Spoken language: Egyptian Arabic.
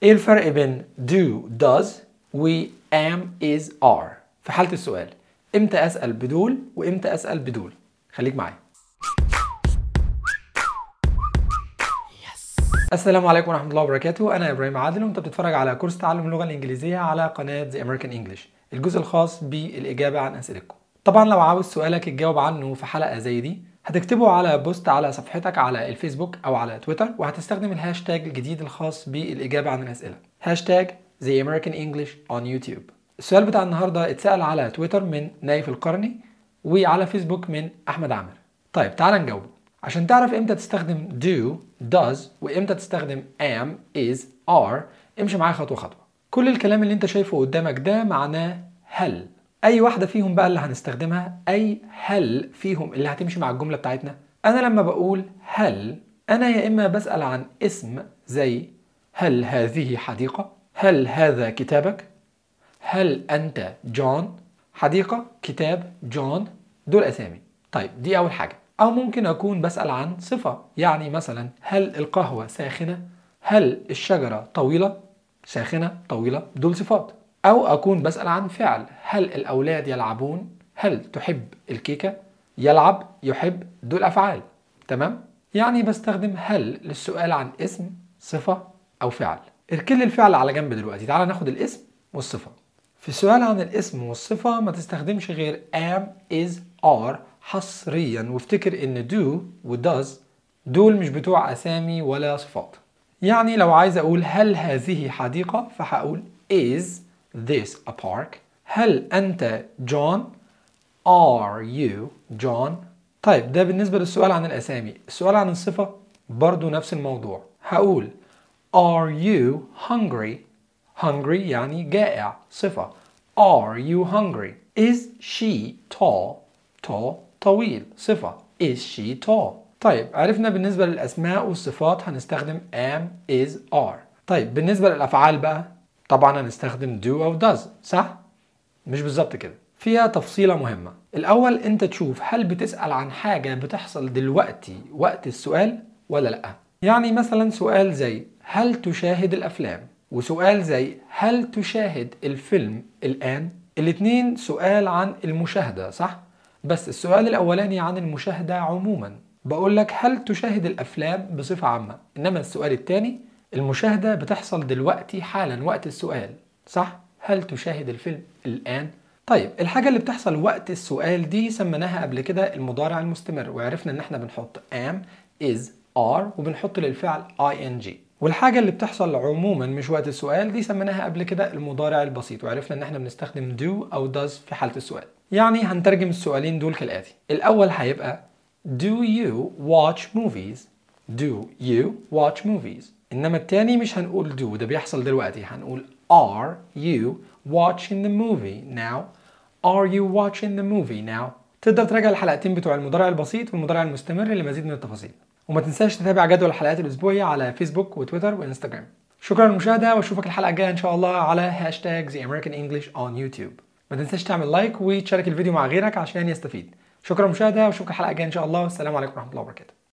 ايه الفرق بين do does و am is are في حالة السؤال امتى اسأل بدول وامتى اسأل بدول خليك معايا السلام عليكم ورحمة الله وبركاته أنا إبراهيم عادل وأنت بتتفرج على كورس تعلم اللغة الإنجليزية على قناة The American English الجزء الخاص بالإجابة عن أسئلتكم طبعا لو عاوز سؤالك تجاوب عنه في حلقة زي دي هتكتبه على بوست على صفحتك على الفيسبوك أو على تويتر وهتستخدم الهاشتاج الجديد الخاص بالإجابة عن الأسئلة هاشتاج The American English on YouTube السؤال بتاع النهاردة اتسأل على تويتر من نايف القرني وعلى فيسبوك من أحمد عامر طيب تعال نجاوبه عشان تعرف امتى تستخدم do, does وامتى تستخدم am, is, are امشي معايا خطوة خطوة كل الكلام اللي انت شايفه قدامك ده معناه هل اي واحدة فيهم بقى اللي هنستخدمها اي هل فيهم اللي هتمشي مع الجملة بتاعتنا انا لما بقول هل انا يا اما بسأل عن اسم زي هل هذه حديقة هل هذا كتابك هل انت جون حديقة كتاب جون دول اسامي طيب دي اول حاجة أو ممكن أكون بسأل عن صفة يعني مثلا هل القهوة ساخنة؟ هل الشجرة طويلة؟ ساخنة طويلة دول صفات أو أكون بسأل عن فعل هل الأولاد يلعبون؟ هل تحب الكيكة؟ يلعب يحب دول أفعال تمام؟ يعني بستخدم هل للسؤال عن اسم صفة أو فعل اركن الفعل على جنب دلوقتي تعال ناخد الاسم والصفة في السؤال عن الاسم والصفة ما تستخدمش غير am, is, are حصريا وافتكر ان do و does دول مش بتوع اسامي ولا صفات يعني لو عايز اقول هل هذه حديقة فهقول is this a park هل انت جون are you John طيب ده بالنسبة للسؤال عن الاسامي السؤال عن الصفة برضو نفس الموضوع هقول are you hungry hungry يعني جائع صفة are you hungry is she tall tall طويل صفة is she tall طيب عرفنا بالنسبة للأسماء والصفات هنستخدم am is are طيب بالنسبة للأفعال بقى طبعا هنستخدم do أو does صح؟ مش بالظبط كده فيها تفصيلة مهمة الأول أنت تشوف هل بتسأل عن حاجة بتحصل دلوقتي وقت السؤال ولا لأ يعني مثلا سؤال زي هل تشاهد الأفلام وسؤال زي هل تشاهد الفيلم الآن الاتنين سؤال عن المشاهدة صح؟ بس السؤال الأولاني عن المشاهدة عموما بقول لك هل تشاهد الأفلام بصفة عامة إنما السؤال الثاني المشاهدة بتحصل دلوقتي حالا وقت السؤال صح؟ هل تشاهد الفيلم الآن؟ طيب الحاجة اللي بتحصل وقت السؤال دي سميناها قبل كده المضارع المستمر وعرفنا إن إحنا بنحط am, is, are وبنحط للفعل ing والحاجة اللي بتحصل عموما مش وقت السؤال دي سميناها قبل كده المضارع البسيط وعرفنا إن إحنا بنستخدم do أو does في حالة السؤال يعني هنترجم السؤالين دول كالآتي الأول هيبقى Do you watch movies? Do you watch movies? إنما التاني مش هنقول do ده بيحصل دلوقتي هنقول Are you watching the movie now? Are you watching the movie now? تقدر تراجع الحلقتين بتوع المضارع البسيط والمضارع المستمر لمزيد من التفاصيل وما تنساش تتابع جدول الحلقات الأسبوعية على فيسبوك وتويتر وإنستجرام شكرا للمشاهدة واشوفك الحلقة الجاية إن شاء الله على هاشتاج The American English on YouTube ما تنساش تعمل لايك وتشارك الفيديو مع غيرك عشان يستفيد شكرا للمشاهده واشوفك الحلقه الجايه ان شاء الله والسلام عليكم ورحمه الله وبركاته